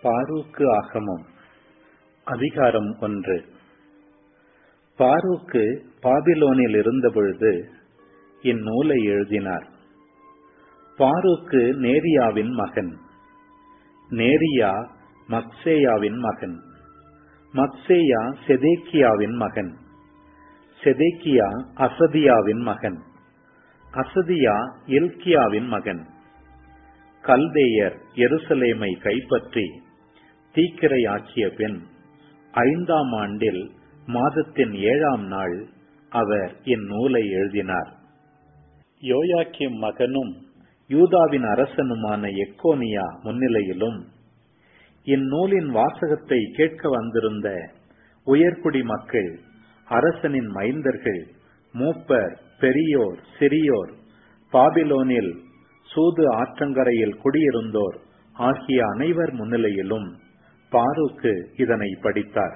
பாரூக்கு ஆகமம் அதிகாரம் ஒன்று பாரூக்கு பாபிலோனில் இருந்தபொழுது இந்நூலை எழுதினார் பாரூக்கு நேரியாவின் மகன் நேரியா மக்சேயாவின் மகன் மக்சேயா செதேக்கியாவின் மகன் செதேக்கியா அசதியாவின் மகன் அசதியா இல்கியாவின் மகன் கல்தேயர் எருசலேமை கைப்பற்றி தீக்கிரையாக்கிய பின் ஐந்தாம் ஆண்டில் மாதத்தின் ஏழாம் நாள் அவர் இந்நூலை எழுதினார் யோயாக்கிம் மகனும் யூதாவின் அரசனுமான எக்கோனியா முன்னிலையிலும் இந்நூலின் வாசகத்தை கேட்க வந்திருந்த உயர்குடி மக்கள் அரசனின் மைந்தர்கள் மூப்பர் பெரியோர் சிறியோர் பாபிலோனில் சூது ஆற்றங்கரையில் குடியிருந்தோர் ஆகிய அனைவர் முன்னிலையிலும் பாருக்கு இதனை படித்தார்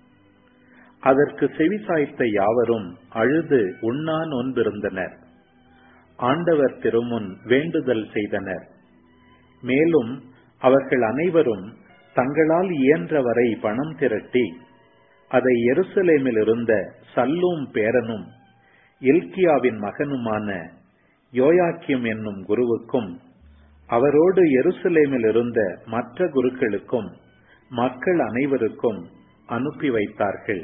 அதற்கு செவிசாய்த்த யாவரும் அழுது உண்ணா நோன்பிருந்தனர் ஆண்டவர் திருமுன் வேண்டுதல் செய்தனர் மேலும் அவர்கள் அனைவரும் தங்களால் இயன்றவரை பணம் திரட்டி அதை எருசலேமில் இருந்த சல்லூம் பேரனும் இல்கியாவின் மகனுமான யோயாக்கியம் என்னும் குருவுக்கும் அவரோடு எருசலேமில் இருந்த மற்ற குருக்களுக்கும் மக்கள் அனைவருக்கும் அனுப்பி வைத்தார்கள்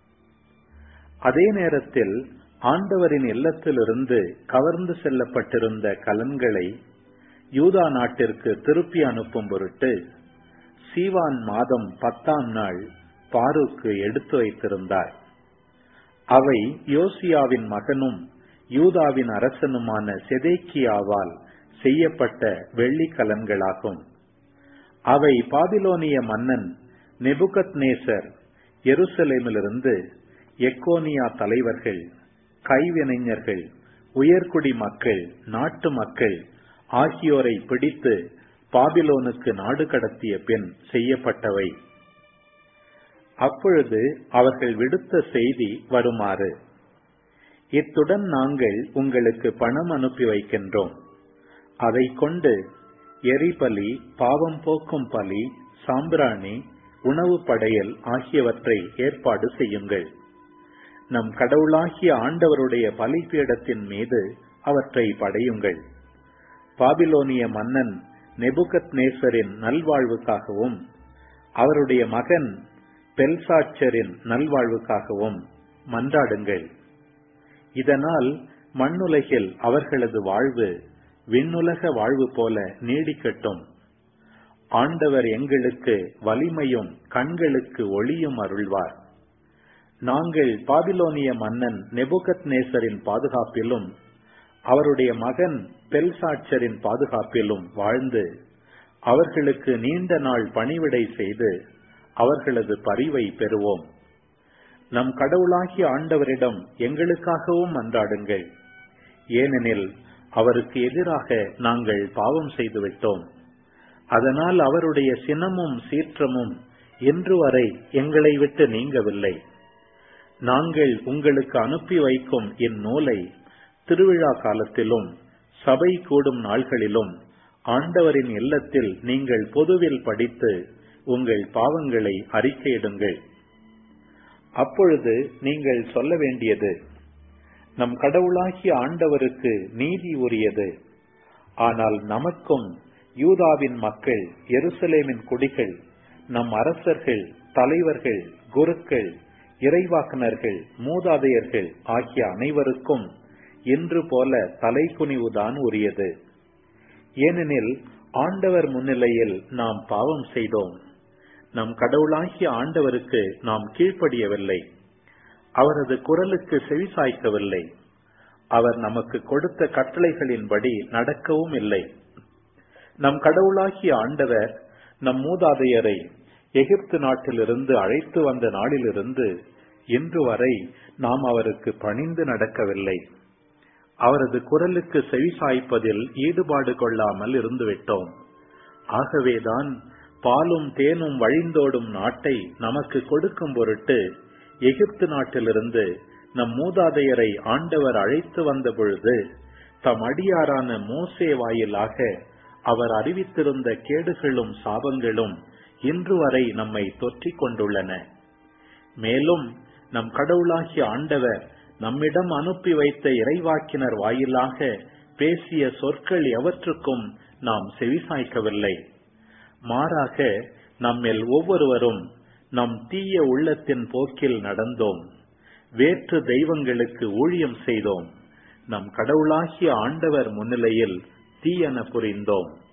அதே நேரத்தில் ஆண்டவரின் இல்லத்திலிருந்து கவர்ந்து செல்லப்பட்டிருந்த கலன்களை யூதா நாட்டிற்கு திருப்பி அனுப்பும் பொருட்டு சீவான் மாதம் பத்தாம் நாள் பாருக்கு எடுத்து வைத்திருந்தார் அவை யோசியாவின் மகனும் யூதாவின் அரசனுமான செதேக்கியாவால் செய்யப்பட்ட வெள்ளி கலன்களாகும் அவை பாபிலோனிய மன்னன் நெபுகத் நேசர் எருசலேமிலிருந்து எக்கோனியா தலைவர்கள் கைவினைஞர்கள் உயர்குடி மக்கள் நாட்டு மக்கள் ஆகியோரை பிடித்து பாபிலோனுக்கு நாடு கடத்திய பின் செய்யப்பட்டவை அப்பொழுது அவர்கள் விடுத்த செய்தி வருமாறு இத்துடன் நாங்கள் உங்களுக்கு பணம் அனுப்பி வைக்கின்றோம் அதை கொண்டு எரிபலி பாவம் போக்கும் பலி சாம்பிராணி உணவு படையல் ஆகியவற்றை ஏற்பாடு செய்யுங்கள் நம் கடவுளாகிய ஆண்டவருடைய பலிபீடத்தின் மீது அவற்றை படையுங்கள் பாபிலோனிய மன்னன் நெபுகத் நேசரின் நல்வாழ்வுக்காகவும் அவருடைய மகன் பெல்சாட்சரின் நல்வாழ்வுக்காகவும் மன்றாடுங்கள் இதனால் மண்ணுலகில் அவர்களது வாழ்வு விண்ணுலக வாழ்வு போல நீடிக்கட்டும் ஆண்டவர் எங்களுக்கு வலிமையும் கண்களுக்கு ஒளியும் அருள்வார் நாங்கள் பாபிலோனிய மன்னன் நெபுகத் நேசரின் பாதுகாப்பிலும் அவருடைய மகன் பெல்சாட்சரின் பாதுகாப்பிலும் வாழ்ந்து அவர்களுக்கு நீண்ட நாள் பணிவிடை செய்து அவர்களது பரிவை பெறுவோம் நம் கடவுளாகிய ஆண்டவரிடம் எங்களுக்காகவும் அன்றாடுங்கள் ஏனெனில் அவருக்கு எதிராக நாங்கள் பாவம் செய்துவிட்டோம் அதனால் அவருடைய சினமும் சீற்றமும் இன்று வரை எங்களை விட்டு நீங்கவில்லை நாங்கள் உங்களுக்கு அனுப்பி வைக்கும் இந்நூலை திருவிழா காலத்திலும் சபை கூடும் நாள்களிலும் ஆண்டவரின் இல்லத்தில் நீங்கள் பொதுவில் படித்து உங்கள் பாவங்களை அறிக்கையிடுங்கள் அப்பொழுது நீங்கள் சொல்ல வேண்டியது நம் கடவுளாகிய ஆண்டவருக்கு நீதி உரியது ஆனால் நமக்கும் யூதாவின் மக்கள் எருசலேமின் குடிகள் நம் அரசர்கள் தலைவர்கள் குருக்கள் இறைவாக்குனர்கள் மூதாதையர்கள் ஆகிய அனைவருக்கும் இன்று போல தலைக்குனிவுதான் உரியது ஏனெனில் ஆண்டவர் முன்னிலையில் நாம் பாவம் செய்தோம் நம் கடவுளாகிய ஆண்டவருக்கு நாம் கீழ்ப்படியவில்லை அவரது குரலுக்கு செவிசாய்க்கவில்லை அவர் நமக்கு கொடுத்த கட்டளைகளின்படி நடக்கவும் இல்லை நம் கடவுளாகிய ஆண்டவர் நம் மூதாதையரை எகிப்து நாட்டிலிருந்து அழைத்து வந்த நாளிலிருந்து இன்று வரை நாம் அவருக்கு பணிந்து நடக்கவில்லை அவரது குரலுக்கு செவிசாய்ப்பதில் ஈடுபாடு கொள்ளாமல் இருந்துவிட்டோம் ஆகவேதான் பாலும் தேனும் வழிந்தோடும் நாட்டை நமக்கு கொடுக்கும் பொருட்டு எகிப்து நாட்டிலிருந்து நம் மூதாதையரை ஆண்டவர் அழைத்து வந்த பொழுது தம் அடியாரான மோசே வாயிலாக அவர் அறிவித்திருந்த கேடுகளும் சாபங்களும் இன்று வரை நம்மை தொற்றிக் கொண்டுள்ளன மேலும் நம் கடவுளாகிய ஆண்டவர் நம்மிடம் அனுப்பி வைத்த இறைவாக்கினர் வாயிலாக பேசிய சொற்கள் எவற்றுக்கும் நாம் செவிசாய்க்கவில்லை மாறாக நம்மில் ஒவ்வொருவரும் நம் தீய உள்ளத்தின் போக்கில் நடந்தோம் வேற்று தெய்வங்களுக்கு ஊழியம் செய்தோம் நம் கடவுளாகிய ஆண்டவர் முன்னிலையில் தீயன புரிந்தோம்